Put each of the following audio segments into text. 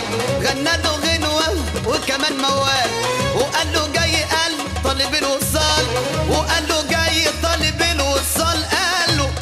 غنى له غنوة وكمان موال وقال له جاي قال طالب الوصال وقال له جاي طالب الوصال قال له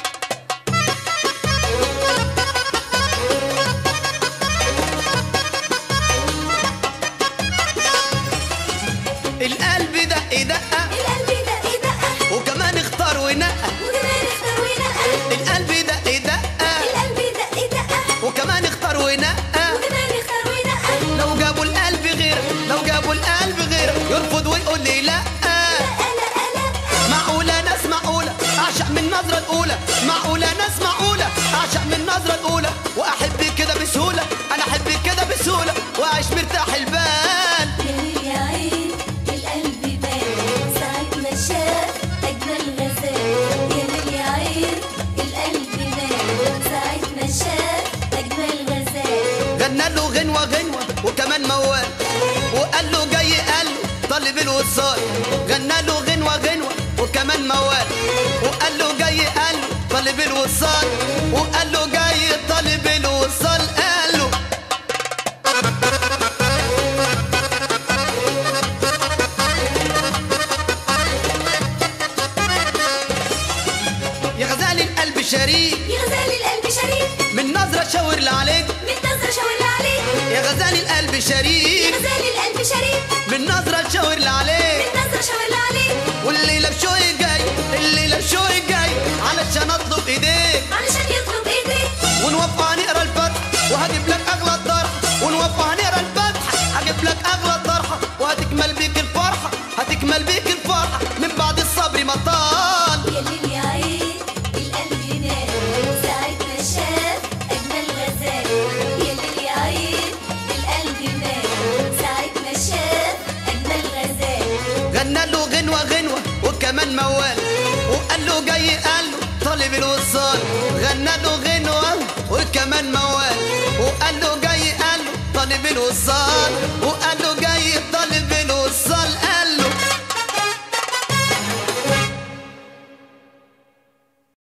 القلب دق دقة القلب دق دقة وكمان اختار ونقى وكمان اختار ونقى القلب دق دقة القلب دق دقة وكمان اختار ونقى وكمان اختار ونقى لو جابوا القلب غير لو جابوا القلب غير يرفض ويقول لي لا ألا ألا معقولة ناس معقولة أعشق من النظرة الأولى معقولة ناس معقولة أعشق من النظرة الأولى وأحب كده بسهولة أنا أحب كده بسهولة وأعيش مرتاح البال يا ليل يا عين القلب بان ساعة ما شاف أجمل غزال يا ليل يا عين القلب بان ساعة ما شاف أجمل غزال غنى له غنوة غنوة وكمان موال وقال له جاي قال له طالب الوصال غنى له غنوة غنوة وكمان موال وقال له جاي قال له طالب الوصال وقال له جاي طالب الوصال قال له يا غزال القلب شريك يا غزال القلب شريك من نظرة شاور لي عليك من نظرة شاور عليك يا غزال القلب يا شريك غزال القلب شريك من نظرة شاور لي عليك من نظرة شاور عليك والليلة بشوي جاي الليلة بشوي جاي علشان اطلب ايديك علشان يطلب ايديك ونوفى هنقرا الفتح وهجيب لك اغلى الطرح ونوفى هنقرا الفتح هجيب لك اغلى الطرحة وهتكمل بيك الفرحة هتكمل بيك الفرحة من بعد الصبر ما طال يا ليل يا عين القلب نام ساعة ما شاف أجمل غزال يا ليل يا عين القلب نام ساعة ما شاف أجمل غزال غنى له غنوة غنوة وكمان موال وقال له جاي قال له طالب الوصال غنى له غنوة وكمان موال وقال له جاي قال له طالب الوصال